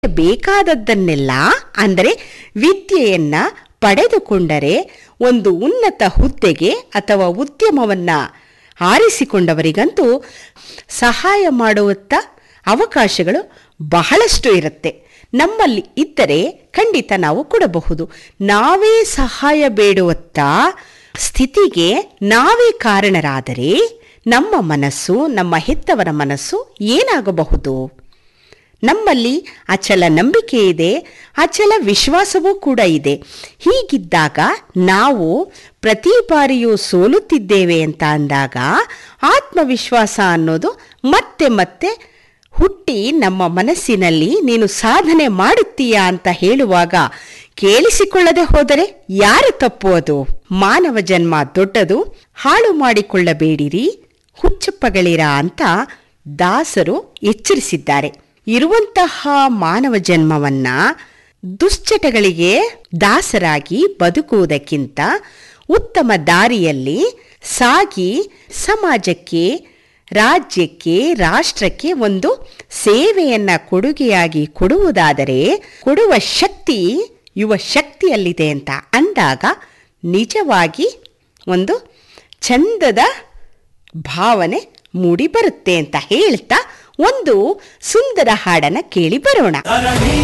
ಬೇಕಾದದ್ದನ್ನೆಲ್ಲ ಅಂದರೆ ವಿದ್ಯೆಯನ್ನ ಪಡೆದುಕೊಂಡರೆ ಒಂದು ಉನ್ನತ ಹುದ್ದೆಗೆ ಅಥವಾ ಉದ್ಯಮವನ್ನ ಆರಿಸಿಕೊಂಡವರಿಗಂತೂ ಸಹಾಯ ಮಾಡುವತ್ತ ಅವಕಾಶಗಳು ಬಹಳಷ್ಟು ಇರುತ್ತೆ ನಮ್ಮಲ್ಲಿ ಇದ್ದರೆ ಖಂಡಿತ ನಾವು ಕೊಡಬಹುದು ನಾವೇ ಸಹಾಯ ಬೇಡುವತ್ತ ಸ್ಥಿತಿಗೆ ನಾವೇ ಕಾರಣರಾದರೆ ನಮ್ಮ ಮನಸ್ಸು ನಮ್ಮ ಹೆತ್ತವರ ಮನಸ್ಸು ಏನಾಗಬಹುದು ನಮ್ಮಲ್ಲಿ ಅಚಲ ನಂಬಿಕೆ ಇದೆ ಅಚಲ ವಿಶ್ವಾಸವೂ ಕೂಡ ಇದೆ ಹೀಗಿದ್ದಾಗ ನಾವು ಪ್ರತಿ ಬಾರಿಯೂ ಸೋಲುತ್ತಿದ್ದೇವೆ ಅಂತ ಅಂದಾಗ ಆತ್ಮವಿಶ್ವಾಸ ಅನ್ನೋದು ಮತ್ತೆ ಮತ್ತೆ ಹುಟ್ಟಿ ನಮ್ಮ ಮನಸ್ಸಿನಲ್ಲಿ ನೀನು ಸಾಧನೆ ಮಾಡುತ್ತೀಯಾ ಅಂತ ಹೇಳುವಾಗ ಕೇಳಿಸಿಕೊಳ್ಳದೆ ಹೋದರೆ ಯಾರ ತಪ್ಪು ಅದು ಮಾನವ ಜನ್ಮ ದೊಡ್ಡದು ಹಾಳು ಮಾಡಿಕೊಳ್ಳಬೇಡಿರಿ ಹುಚ್ಚಪ್ಪಗಳಿರ ಅಂತ ದಾಸರು ಎಚ್ಚರಿಸಿದ್ದಾರೆ ಇರುವಂತಹ ಮಾನವ ಜನ್ಮವನ್ನ ದುಶ್ಚಟಗಳಿಗೆ ದಾಸರಾಗಿ ಬದುಕುವುದಕ್ಕಿಂತ ಉತ್ತಮ ದಾರಿಯಲ್ಲಿ ಸಾಗಿ ಸಮಾಜಕ್ಕೆ ರಾಜ್ಯಕ್ಕೆ ರಾಷ್ಟ್ರಕ್ಕೆ ಒಂದು ಸೇವೆಯನ್ನ ಕೊಡುಗೆಯಾಗಿ ಕೊಡುವುದಾದರೆ ಕೊಡುವ ಶಕ್ತಿ ಯುವ ಶಕ್ತಿಯಲ್ಲಿದೆ ಅಂತ ಅಂದಾಗ ನಿಜವಾಗಿ ಒಂದು ಚಂದದ ಭಾವನೆ ಮೂಡಿ ಬರುತ್ತೆ ಅಂತ ಹೇಳ್ತಾ ಒಂದು ಸುಂದರ ಹಾಡನ್ನ ಕೇಳಿ ಬರೋಣ